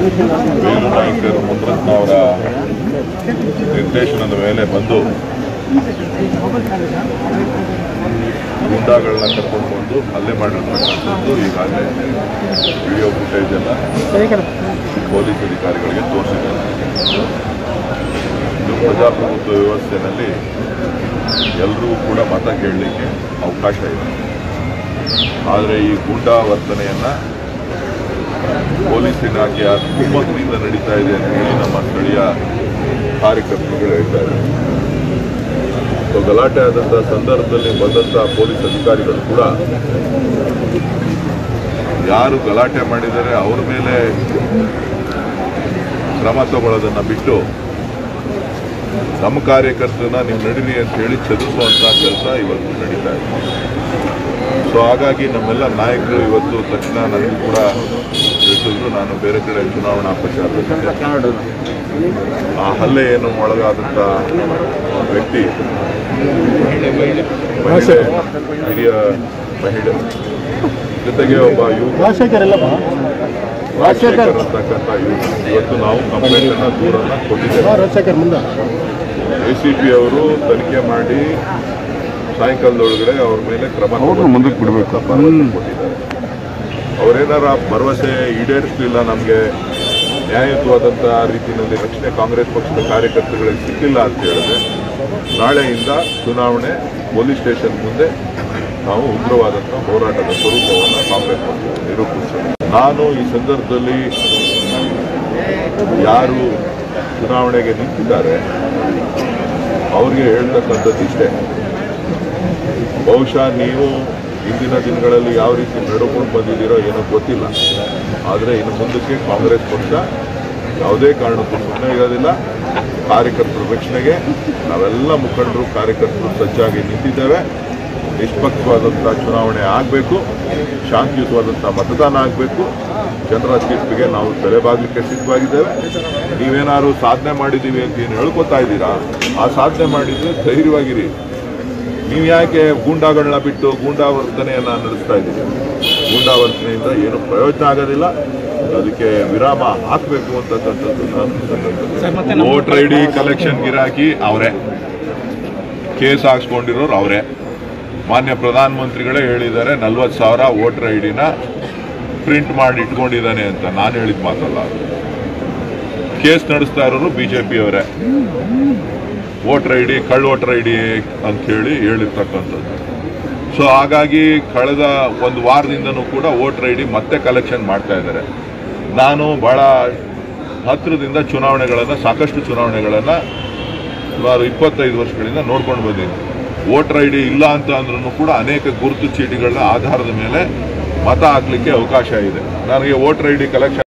Bail ನಾಯಕರು ಮುದ್ರತ್ನ ಅವರ ನಿರ್ದೇಶನದ ಮೇಲೆ ಬಂದು ಗೂಂಡಾಗಳನ್ನ ಕರ್ಕೊಂಡು ಬಂದು ಹಲ್ಲೆ ಮಾಡಿರ್ತಕ್ಕಂಥದ್ದು ಈಗಾಗಲೇ ವಿಡಿಯೋ ಫುಟೇಜ್ ಎಲ್ಲ ಪೊಲೀಸ್ ಅಧಿಕಾರಿಗಳಿಗೆ ತೋರಿಸಿದ್ದಾರೆ ಇದು ಪ್ರಜಾಪ್ರಭುತ್ವ ವ್ಯವಸ್ಥೆಯಲ್ಲಿ ಎಲ್ಲರಿಗೂ ಕೂಡ ಮತ ಕೇಳಲಿಕ್ಕೆ ಅವಕಾಶ ಇದೆ ಆದರೆ ಈ ಗೂಂಡಾ ವರ್ತನೆಯನ್ನ ಪೊಲೀಸ್ ಇಲಾಖೆಯ ಕುಮ್ಮಕ್ಕಿನಿಂದ ನಡೀತಾ ಇದೆ ಅಂತ ಹೇಳಿ ನಮ್ಮ ಸ್ಥಳೀಯ ಕಾರ್ಯಕರ್ತರುಗಳು ಹೇಳ್ತಾ ಇದ್ದಾರೆ ಸೊ ಗಲಾಟೆ ಆದಂತಹ ಸಂದರ್ಭದಲ್ಲಿ ಬಂದಂತಹ ಪೊಲೀಸ್ ಅಧಿಕಾರಿಗಳು ಕೂಡ ಯಾರು ಗಲಾಟೆ ಮಾಡಿದರೆ ಅವ್ರ ಮೇಲೆ ಕ್ರಮ ತಗೊಳ್ಳೋದನ್ನ ಬಿಟ್ಟು ನಮ್ಮ ಕಾರ್ಯಕರ್ತರನ್ನ ನೀವು ನಡೀರಿ ಅಂತ ಹೇಳಿ ಚದುರಿಸುವಂತ ಕೆಲಸ ಇವತ್ತು ನಡೀತಾ ಇದೆ ಸೊ ಹಾಗಾಗಿ ನಮ್ಮೆಲ್ಲ ನಾಯಕರು ಇವತ್ತು ತಕ್ಷಣ ನನಗೂ ಕೂಡ ತಿಳಿಸಿದ್ರು ನಾನು ಬೇರೆ ಕಡೆ ಚುನಾವಣಾ ಪ್ರಚಾರದಲ್ಲಿ ಆ ಹಲ್ಲೆ ಏನು ಒಳಗಾದಂಥ ವ್ಯಕ್ತಿ ಮಹಿಳೆ ಹಿರಿಯ ಮಹಿಳೆ ಜೊತೆಗೆ ಒಬ್ಬ ಯುವಕ ರಾಜಶೇಖರ್ ಎಲ್ಲಪ್ಪ ರಾಜಶೇಖರ್ ಅಂತಕ್ಕಂಥ ಯುವಕ ಇವತ್ತು ನಾವು ಕಂಪ್ಲೇಂಟ್ ಅನ್ನ ದೂರನ್ನ ಕೊಟ್ಟಿದ್ದೇವೆ ರಾಜಶೇಖರ್ ಮುಂದೆ ಎ ಸಿ ಪಿ ಅವರು ತನಿಖೆ ಮಾಡಿ ಸಾಯಂಕಾಲದೊಳಗಡೆ ಅವ್ರ ಮೇಲೆ ಕ್ರಮ ಅವ್ರನ್ನ ಮುಂದಕ್ಕೆ ಬಿಡ್ಬೇಕು. ಭರವಸೆ ಕೊಟ್ಟಿದ್ದಾರೆ ಅವರೇನಾರ ಭರವಸೆ ಈಡೇರಿಸಲಿಲ್ಲ ನಮಗೆ ನ್ಯಾಯಯುತವಾದಂಥ ರೀತಿಯಲ್ಲಿ ರಕ್ಷಣೆ ಕಾಂಗ್ರೆಸ್ ಪಕ್ಷದ ಕಾರ್ಯಕರ್ತಗಳಿಗೆ ಸಿಕ್ಕಿಲ್ಲ ಅಂತ ಹೇಳಿದ್ರೆ ನಾಳೆಯಿಂದ ಚುನಾವಣೆ ಪೊಲೀಸ್ ಸ್ಟೇಷನ್ ಮುಂದೆ ನಾವು ಉಗ್ರವಾದಂಥ ಹೋರಾಟದ ಸ್ವರೂಪವನ್ನು ಕಾಂಗ್ರೆಸ್ ಪಕ್ಷ ನಿರೂಪಿಸ್ತೇವೆ ನಾನು ಈ ಸಂದರ್ಭದಲ್ಲಿ ಯಾರು ಚುನಾವಣೆಗೆ ನಿಂತಿದ್ದಾರೆ ಅವ್ರಿಗೆ ಹೇಳ್ತಕ್ಕಂಥದ್ದು ಇಷ್ಟೇ ಬಹುಶಃ ನೀವು ಇಂದಿನ ದಿನಗಳಲ್ಲಿ ಯಾವ ರೀತಿ ನಡ್ಕೊಂಡು ಬಂದಿದ್ದೀರೋ ಏನೋ ಗೊತ್ತಿಲ್ಲ ಆದರೆ ಇನ್ನು ಮುಂದಕ್ಕೆ ಕಾಂಗ್ರೆಸ್ ಪಕ್ಷ ಯಾವುದೇ ಕಾರಣಕ್ಕೂ ಸುಮ್ಮನೆ ಇರೋದಿಲ್ಲ ಕಾರ್ಯಕರ್ತರ ರಕ್ಷಣೆಗೆ ನಾವೆಲ್ಲ ಮುಖಂಡರು ಕಾರ್ಯಕರ್ತರು ಸಜ್ಜಾಗಿ ನಿಂತಿದ್ದೇವೆ ನಿಷ್ಪಕ್ಷವಾದಂಥ ಚುನಾವಣೆ ಆಗಬೇಕು ಶಾಂತಿಯುತವಾದಂಥ ಮತದಾನ ಆಗಬೇಕು ಜನರ ತೀರ್ಪಿಗೆ ನಾವು ತಲೆಬಾಗಲಿಕ್ಕೆ ಸಿದ್ಧವಾಗಿದ್ದೇವೆ ನೀವೇನಾದ್ರು ಸಾಧನೆ ಮಾಡಿದ್ದೀವಿ ಅಂತ ಏನು ಹೇಳ್ಕೊತಾ ಇದ್ದೀರಾ ಆ ಸಾಧನೆ ಮಾಡಿದ್ರೆ ಧೈರ್ಯವಾಗಿರಿ ನೀವು ಯಾಕೆ ಗೂಂಡಾಗಳನ್ನ ಬಿಟ್ಟು ಗೂಂಡಾವರ್ತನೆಯನ್ನ ನಡೆಸ್ತಾ ಇದ್ದೀರಿ ಗೂಂಡಾವರ್ತನೆಯಿಂದ ಏನು ಪ್ರಯೋಜನ ಆಗೋದಿಲ್ಲ ಅದಕ್ಕೆ ವಿರಾಮ ಹಾಕಬೇಕು ಅಂತಕ್ಕಂಥದ್ದು ನಾನು ವೋಟರ್ ಐ ಡಿ ಕಲೆಕ್ಷನ್ ಗಿರಾಕಿ ಅವರೇ ಕೇಸ್ ಹಾಕ್ಸ್ಕೊಂಡಿರೋರು ಅವರೇ ಮಾನ್ಯ ಪ್ರಧಾನಮಂತ್ರಿಗಳೇ ಹೇಳಿದ್ದಾರೆ ನಲ್ವತ್ತು ಸಾವಿರ ವೋಟರ್ ಐ ಡಿನ ಪ್ರಿಂಟ್ ಮಾಡಿ ಇಟ್ಕೊಂಡಿದ್ದಾನೆ ಅಂತ ನಾನು ಹೇಳಿದ ಮಾತಲ್ಲ ಅದು ಕೇಸ್ ನಡೆಸ್ತಾ ಇರೋರು ಬಿಜೆಪಿ ಅವರೇ ವೋಟರ್ ಐ ಡಿ ಕಳ್ಳ ವೋಟರ್ ಐ ಡಿ ಅಂತ ಹೇಳಿ ಹೇಳಿರ್ತಕ್ಕಂಥದ್ದು ಸೊ ಹಾಗಾಗಿ ಕಳೆದ ಒಂದು ವಾರದಿಂದನೂ ಕೂಡ ವೋಟರ್ ಐ ಡಿ ಮತ್ತೆ ಕಲೆಕ್ಷನ್ ಮಾಡ್ತಾ ಇದ್ದಾರೆ ನಾನು ಬಹಳ ಹತ್ತಿರದಿಂದ ಚುನಾವಣೆಗಳನ್ನು ಸಾಕಷ್ಟು ಚುನಾವಣೆಗಳನ್ನು ಸುಮಾರು ಇಪ್ಪತ್ತೈದು ವರ್ಷಗಳಿಂದ ನೋಡ್ಕೊಂಡು ಬಂದೀನಿ ವೋಟರ್ ಐ ಡಿ ಇಲ್ಲ ಅಂತ ಅಂದ್ರೂ ಕೂಡ ಅನೇಕ ಗುರುತು ಚೀಟಿಗಳ ಆಧಾರದ ಮೇಲೆ ಮತ ಹಾಕ್ಲಿಕ್ಕೆ ಅವಕಾಶ ಇದೆ ನನಗೆ ವೋಟರ್ ಐ ಡಿ ಕಲೆಕ್ಷನ್